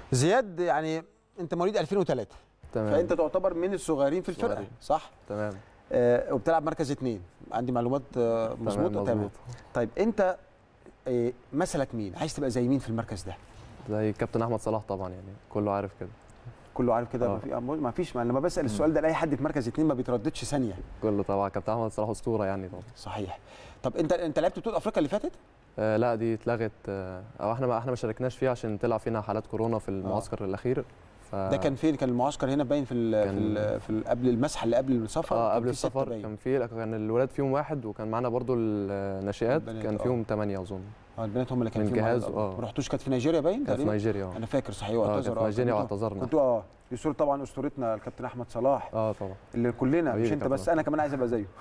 زياد يعني انت مواليد 2003 تمام فانت تعتبر من الصغيرين في الفرقه صغيرين. صح تمام آه وبتلعب مركز اثنين عندي معلومات آه مظبوطه تمام مظبوط. طيب انت آه مثلك مين عايز تبقى زي مين في المركز ده زي كابتن احمد صلاح طبعا يعني كله عارف كده كله عارف كده آه. ما في- ما فيش ما لما بسال السؤال ده لاي حد في مركز اثنين ما بيترددش ثانيه كله طبعا كابتن احمد صلاح اسطوره يعني طبعا صحيح طب انت انت لعبت بطوله افريقيا اللي فاتت آه لا دي اتلغت آه او احنا ما احنا ما شاركناش فيها عشان طلع فينا حالات كورونا في المعسكر الاخير ف ده كان فين كان المعسكر هنا باين في ال في, كان- ال في ال قبل المسحه اللي قبل السفر اه كان قبل في ستة السفر باين. كان في كان الولاد فيهم واحد وكان معانا برضو الناشئات البنات، كان آه. فيهم ثمانية اظن اه البنات هم اللي كان من فيهم جهاز، عدد آه. أكبر. ما رحتوش كانت في نيجيريا باين كانت في تقريبا نيجيريا اه انا فاكر صحيح اه واعتذر كانت في نيجيريا كنتوا- واعتذرنا كنتوا اه دي صوره طبعا اسطورتنا الكابتن احمد صلاح اه طبعا اللي كلنا حبيبي مش انت كابتن بس انا كمان عايز ابقى زيه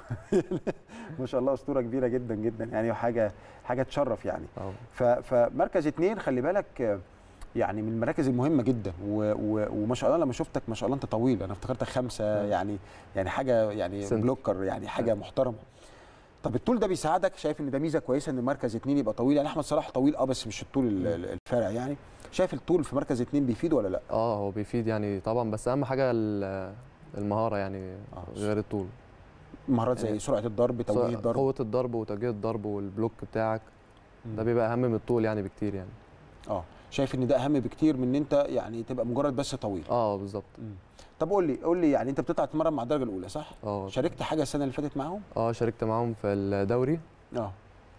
ما شاء الله اسطوره كبيره جدا جدا يعني حاجه حاجه تشرف يعني اه ف- فمركز اتنين خلي بالك آه، يعني من المراكز المهمه جدا و و وما شاء الله لما شفتك ما شاء الله انت طويل انا افتكرتك خمسه مم. يعني يعني حاجه يعني سنتر. بلوكر يعني حاجه محترمه طب الطول ده بيساعدك شايف ان ده ميزه كويسه ان مركز اتنين يبقى طويل يعني احمد صلاح طويل اه بس مش الطول ال- ال- الفارع يعني شايف الطول في مركز اتنين بيفيد ولا لا؟ اه هو بيفيد يعني طبعا بس اهم حاجه ال- المهاره يعني آه. غير الطول مهارات زي يعني سرعه الضرب توجيه الضرب قوه الضرب وتوجيه الضرب والبلوك بتاعك ده بيبقى اهم من الطول يعني بكتير يعني اه شايف ان ده اهم بكتير من ان انت يعني تبقى مجرد بس طويل اه بالظبط طب قول لي قول لي يعني انت بتطلع تتمرن مع الدرجه الاولى صح؟ اه شاركت حاجه السنه اللي فاتت معاهم؟ اه شاركت معاهم في الدوري اه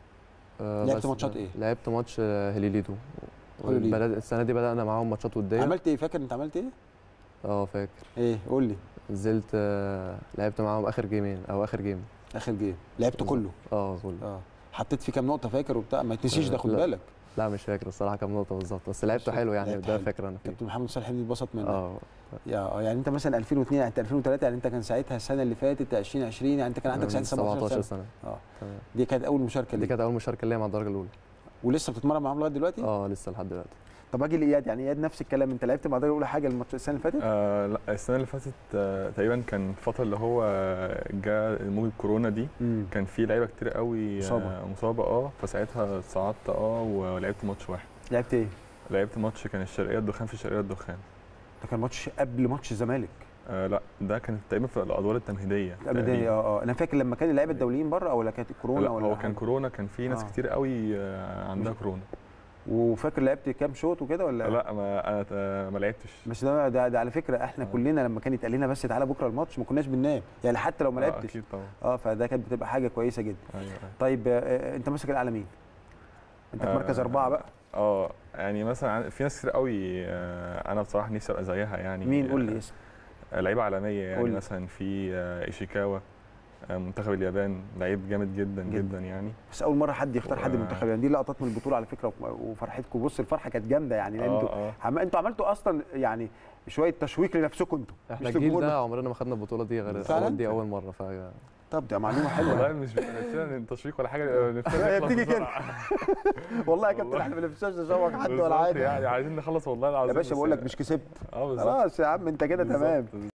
آه لعبت بس ماتشات إيه؟ لعبت ماتش آه، هليليدو هليليدو. بدأ- السنه دي بدانا معاهم ماتشات وديه عملت ايه فاكر انت عملت ايه؟ اه فاكر ايه قول لي نزلت آه لعبت معاهم اخر جيمين او اخر جيم اخر جيم لعبت بالظبط. كله اه كله اه حطيت فيه كام نقطه فاكر وبتاع ما تنسيش ده آه، خد لا. بالك لا مش فاكر الصراحه كام نقطه بالظبط بس لعبته حلو يعني لعبت ده حلو. فاكر انا فيه كابتن محمد صالح حميد اتبسط منك اه يا آه، يعني انت مثلا 2002 يعني انت 2003 يعني انت كان ساعتها السنه اللي فاتت 2020 يعني انت كان عندك ساعتها 17 17 سنه سنه اه تمام دي كانت اول مشاركه دي ليك كانت اول مشاركه ليا مع الدرجه الاولى ولسه بتتمرن معاهم لغايه دلوقتي؟ اه لسه لحد دلوقتي طب اجي لاياد يعني اياد نفس الكلام انت لعبت مع الدرجه الاولى حاجه الماتش السنه اللي فاتت؟ آه لا السنه اللي فاتت آه تقريبا كان الفتره اللي هو جاء موجة كورونا دي امم كان في لعيبه كتير قوي مصابة. آه مصابه اه فساعتها صعدت اه ولعبت ماتش واحد لعبت ايه؟ لعبت ماتش كان الشرقيه الدخان في الشرقيه الدخان ده كان ماتش قبل ماتش الزمالك آه لا ده كان تقريبا في الادوار التمهيديه قبل ده تقريباً. اه اه انا فاكر لما كان اللعيبه الدوليين بره ولا كانت الكورونا لا ولا هو حاجة؟ كان كورونا كان في ناس آه. كتير قوي آه عندها كورونا وفاكر لعبت كام شوط وكده ولا لا ما انا آه، ما لعبتش بس ده, ده, ده على فكره احنا آه. كلنا لما كان يتقال لنا بس تعالى بكره الماتش ما كناش بننام يعني حتى لو ما آه، لعبتش اكيد طبعا اه فده كانت بتبقى حاجه كويسه جدا ايوه أيوة. طيب آه، آه، انت ماسك الاعلى مين؟ انت في آه، مركز اربعه بقى اه يعني مثلا عن- في ناس كتير قوي آه، انا بصراحه نفسي ابقى زيها يعني مين قول آه، لي اسم لعيبه عالميه قول يعني لي. مثلا في آه، ايشيكاوا آه، منتخب اليابان لعيب جامد جدا جدا. جدا يعني بس اول مره حد يختار حد و- منتخب يعني دي لقطات من البطوله على فكره وف- وفرحتكم بص الفرحه كانت جامده يعني لان انتوا اه اه عم... انتوا عملتوا اصلا يعني شويه تشويق لنفسكم انتوا احنا مش الجيل للجمهور ده عمرنا ما خدنا البطوله دي غير فعلاً؟ أول- دي اول مره ف طب ده معلومه حلوه والله مش نفسنا تشويق ولا حاجه نفسنا هي نخلص بتيجي كده. بسرعة. والله يا كابتن والله. احنا ما بنفسناش نشوق حد ولا بالظبط حاجه يعني عايزين نخلص والله العظيم يا باشا بس- بقول لك مش كسبت اه بالظبط خلاص يا عم انت كده تمام بالظبط.